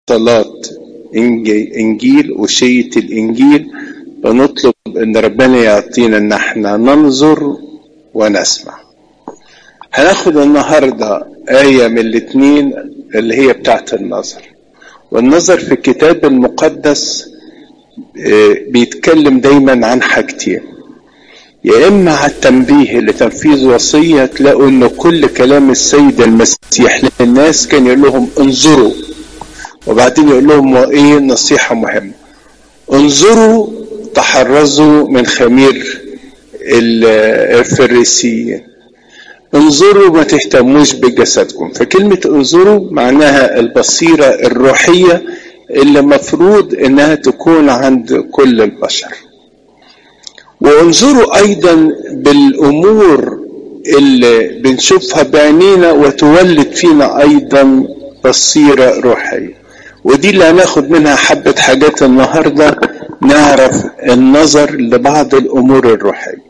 صلاة إنجيل وشية الإنجيل بنطلب إن ربنا يعطينا إن احنا ننظر ونسمع هناخد النهاردة آية من الاتنين اللي هي بتاعت النظر والنظر في الكتاب المقدس بيتكلم دايما عن حاجتين يا إما على التنبيه لتنفيذ وصية تلاقوا إن كل كلام السيد المسيح للناس كان يقول لهم انظروا وبعدين يقول لهم ايه نصيحة مهمة انظروا تحرزوا من خمير الفريسيين انظروا ما تهتموش بجسدكم فكلمة انظروا معناها البصيرة الروحية اللي مفروض انها تكون عند كل البشر وانظروا ايضا بالامور اللي بنشوفها بعينينا وتولد فينا ايضا بصيرة روحية ودي اللي هناخد منها حبة حاجات النهاردة نعرف النظر لبعض الأمور الروحية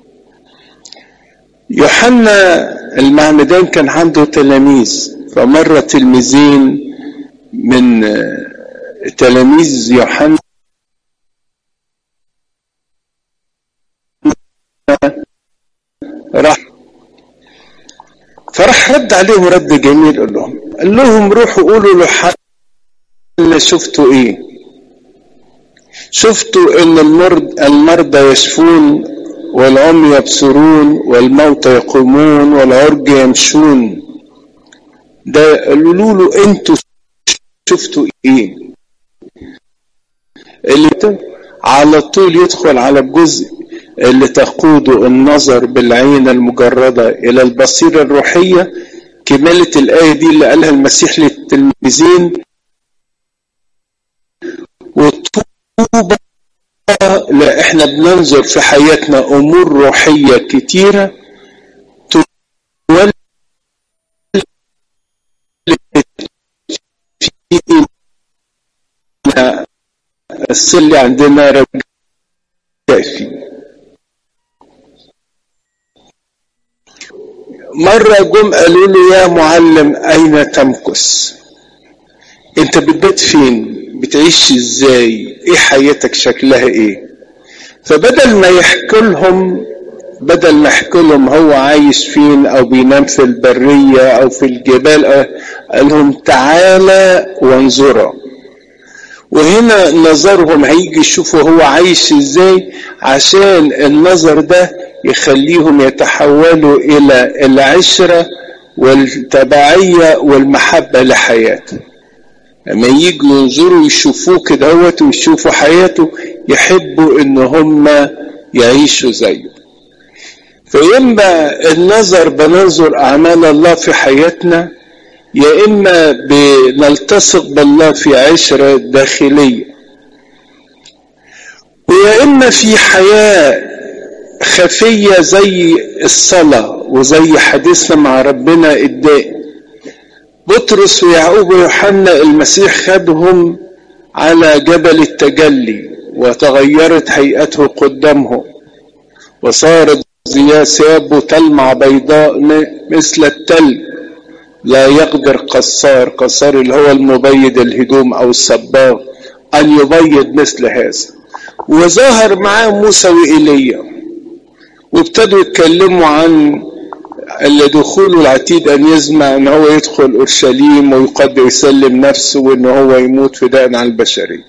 يوحنا المعمدان كان عنده تلاميذ فمرة تلميذين من تلاميذ يوحنا راح فراح رد عليهم رد جميل قال لهم قال لهم روحوا قولوا له اللي شفتوا ايه شفتوا ان المرض المرضى يشفون والعمي يبصرون والموتى يقومون والعرج يمشون ده قالوا له انتوا شفتوا ايه اللي على طول يدخل على الجزء اللي تقوده النظر بالعين المجردة إلى البصيرة الروحية كمالة الآية دي اللي قالها المسيح للتلميذين والطوبة لا احنا بننظر في حياتنا أمور روحية كتيرة تولد السل عندنا رجاء فيه مرة جم قالوا له يا معلم أين تمكث أنت بتبات فين بتعيش إزاي إيه حياتك شكلها إيه فبدل ما يحكي لهم بدل ما يحكي لهم هو عايش فين أو بينام في البرية أو في الجبال قال لهم تعالى وانظرا وهنا نظرهم هيجي يشوفوا هو عايش ازاي عشان النظر ده يخليهم يتحولوا الى العشرة والتبعية والمحبة لحياته لما يجوا ينظروا يشوفوه كده ويشوفوا حياته يحبوا ان هم يعيشوا زيه فإما النظر بننظر أعمال الله في حياتنا يا إما بنلتصق بالله في عشرة داخلية ويا إما في حياة خفية زي الصلاة وزي حديثنا مع ربنا الدائم بطرس ويعقوب ويوحنا المسيح خدهم على جبل التجلي وتغيرت هيئته قدامهم وصارت ثيابه تلمع بيضاء مثل التلج لا يقدر قصار قصار اللي هو المبيد الهدوم او الصباغ ان يبيض مثل هذا وظهر معاه موسى وإيليا وابتدوا يتكلموا عن اللي دخوله العتيد ان يسمع ان هو يدخل اورشليم ويقد يسلم نفسه وان هو يموت فداء عن البشريه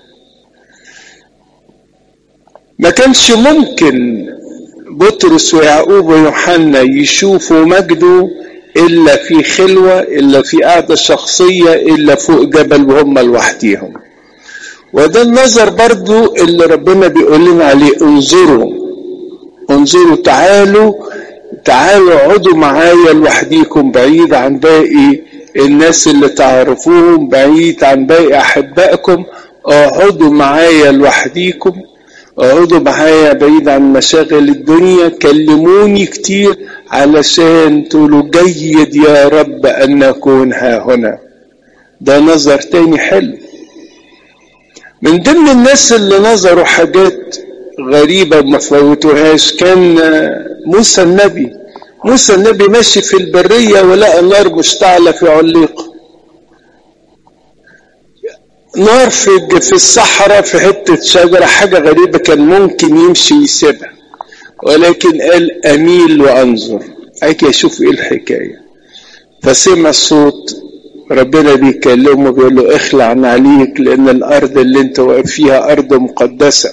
ما كانش ممكن بطرس ويعقوب ويوحنا يشوفوا مجده إلا في خلوة إلا في قعدة شخصية إلا فوق جبل وهم لوحديهم وده النظر برضو اللي ربنا بيقول لنا عليه انظروا انظروا تعالوا تعالوا اقعدوا معايا لوحديكم بعيد عن باقي الناس اللي تعرفوهم بعيد عن باقي احبائكم اقعدوا معايا لوحديكم اقعدوا معايا بعيد عن مشاغل الدنيا كلموني كتير علشان تقولوا جيد يا رب ان نكون ها هنا ده نظر تاني حلو من ضمن الناس اللي نظروا حاجات غريبة ما فوتوهاش كان موسى النبي موسى النبي ماشي في البرية ولقى نار مشتعلة في عليقه نار في في الصحراء في حتة شجرة حاجة غريبة كان ممكن يمشي ويسيبها ولكن قال أميل وأنظر أجي أشوف إيه الحكاية فسمع صوت ربنا بيكلمه بيقول له اخلع عليك لأن الأرض اللي أنت واقف فيها أرض مقدسة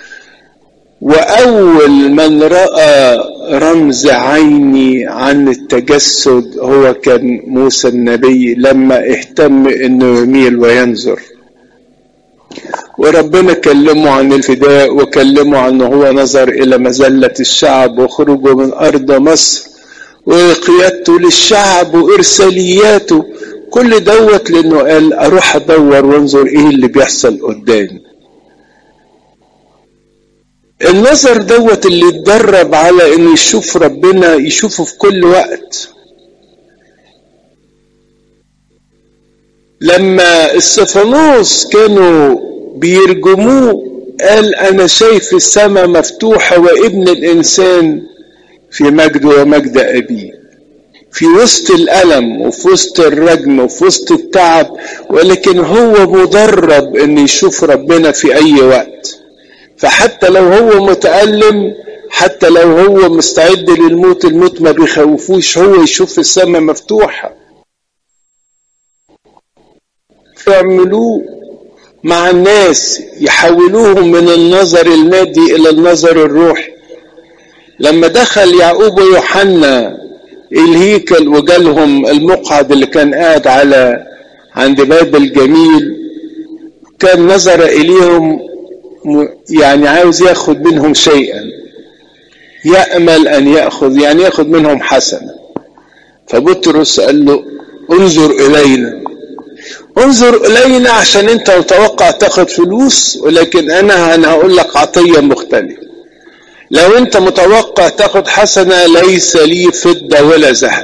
وأول من رأى رمز عيني عن التجسد هو كان موسى النبي لما اهتم انه يميل وينظر وربنا كلمه عن الفداء وكلمه عن هو نظر الى مذلة الشعب وخروجه من ارض مصر وقيادته للشعب وارسالياته كل دوت لانه قال اروح ادور وانظر ايه اللي بيحصل قدامي النظر دوت اللي اتدرب على انه يشوف ربنا يشوفه في كل وقت لما استفانوس كانوا بيرجموه قال انا شايف السماء مفتوحة وابن الانسان في مجد ومجد ابيه في وسط الألم وفي وسط الرجم وفي وسط التعب ولكن هو مدرب ان يشوف ربنا في اي وقت فحتى لو هو متألم حتى لو هو مستعد للموت الموت ما بيخوفوش هو يشوف السماء مفتوحة يعملوه مع الناس يحولوهم من النظر المادي إلى النظر الروحي لما دخل يعقوب ويوحنا الهيكل وجالهم المقعد اللي كان قاعد على عند باب الجميل كان نظر إليهم يعني عاوز ياخد منهم شيئا يأمل أن يأخذ يعني ياخد منهم حسنة فبطرس قال له انظر إلينا انظر إلينا عشان أنت متوقع تاخد فلوس ولكن أنا أنا هقول لك عطية مختلفة لو أنت متوقع تاخد حسنة ليس لي فضة ولا ذهب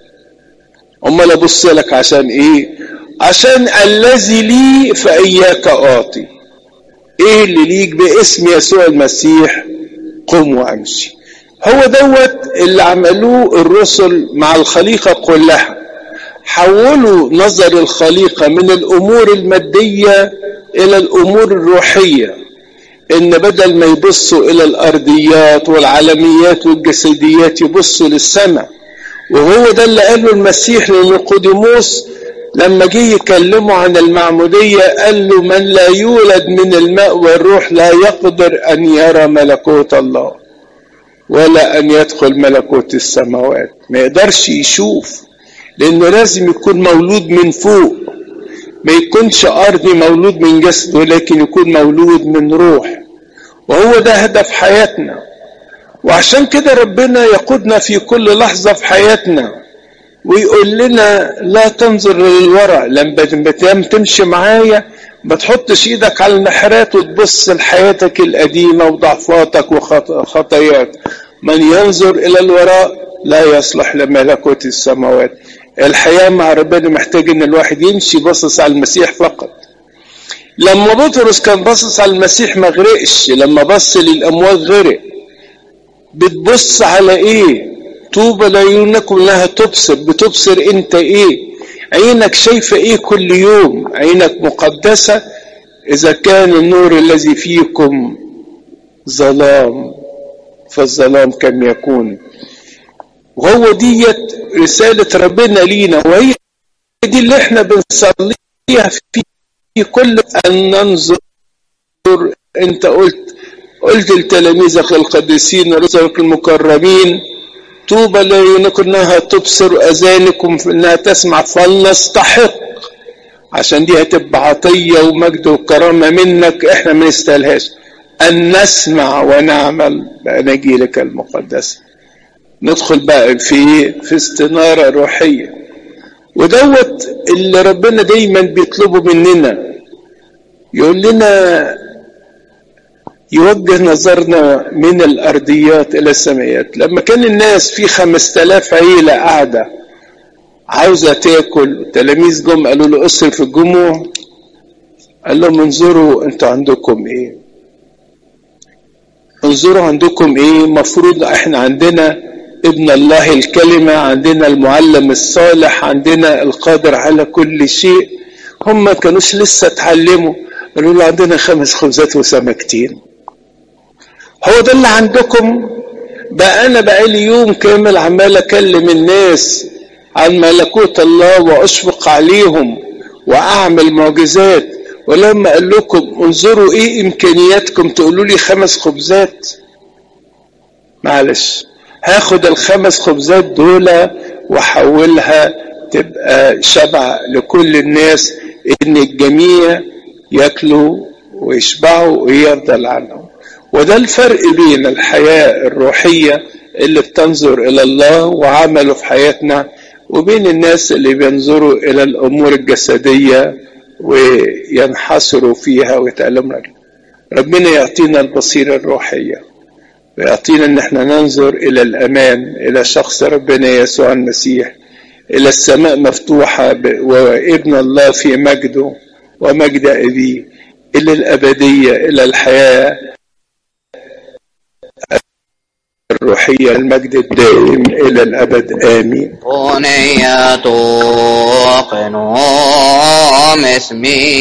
أمال أبص لك عشان إيه؟ عشان الذي لي فإياك أعطي ايه اللي ليك باسم يسوع المسيح قم وامشي هو دوت اللي عملوه الرسل مع الخليقه كلها حولوا نظر الخليقه من الامور الماديه الى الامور الروحيه ان بدل ما يبصوا الى الارضيات والعالميات والجسديات يبصوا للسماء وهو ده اللي قاله المسيح لنيقوديموس لما جه يكلمه عن المعمودية قال له من لا يولد من الماء والروح لا يقدر أن يرى ملكوت الله ولا أن يدخل ملكوت السماوات ما يقدرش يشوف لأنه لازم يكون مولود من فوق ما يكونش أرضي مولود من جسد ولكن يكون مولود من روح وهو ده هدف حياتنا وعشان كده ربنا يقودنا في كل لحظة في حياتنا ويقول لنا لا تنظر للورع لما تمشي معايا ما تحطش ايدك على النحرات وتبص لحياتك القديمة وضعفاتك وخطاياك من ينظر الى الوراء لا يصلح لملكوت السماوات الحياة مع ربنا محتاج ان الواحد يمشي باصص على المسيح فقط لما بطرس كان باصص على المسيح ما غرقش لما بص للاموات غرق بتبص على ايه طوبى لعيونكم انها تبصر بتبصر انت ايه عينك شايفة ايه كل يوم عينك مقدسة اذا كان النور الذي فيكم ظلام فالظلام كم يكون وهو ديت رسالة ربنا لينا وهي دي اللي احنا بنصليها في كل ان ننظر انت قلت قلت لتلاميذك القديسين ورسلك المكرمين طوبى لعيونكم انها تبصر اذانكم انها تسمع فلنستحق عشان دي هتبقى عطيه ومجد وكرامه منك احنا ما نستاهلهاش ان نسمع ونعمل باناجيلك المقدسه ندخل بقى في في استناره روحيه ودوت اللي ربنا دايما بيطلبه مننا يقول لنا يوجه نظرنا من الأرضيات إلى السمايات لما كان الناس في خمس تلاف عيلة قاعدة عاوزة تاكل التلاميذ جم قالوا له اصرف الجموع قال لهم انظروا انتوا عندكم ايه انظروا عندكم ايه مفروض احنا عندنا ابن الله الكلمة عندنا المعلم الصالح عندنا القادر على كل شيء هم ما كانوش لسه اتعلموا قالوا له عندنا خمس خبزات وسمكتين هو ده اللي عندكم بقى انا بقالي يوم كامل عمال اكلم الناس عن ملكوت الله واشفق عليهم واعمل معجزات ولما قال لكم انظروا ايه امكانياتكم تقولوا لي خمس خبزات معلش هاخد الخمس خبزات دول واحولها تبقى شبع لكل الناس ان الجميع ياكلوا ويشبعوا ويرضى عنهم وده الفرق بين الحياة الروحية اللي بتنظر إلى الله وعمله في حياتنا وبين الناس اللي بينظروا إلى الأمور الجسدية وينحصروا فيها ويتألموا ربنا يعطينا البصيرة الروحية ويعطينا ان احنا ننظر الى الامان الى شخص ربنا يسوع المسيح الى السماء مفتوحة وابن الله في مجده ومجد ابيه الى الابدية الى الحياة الروحية المجد الدائم إلى الأبد آمين بنية قنوم اسمي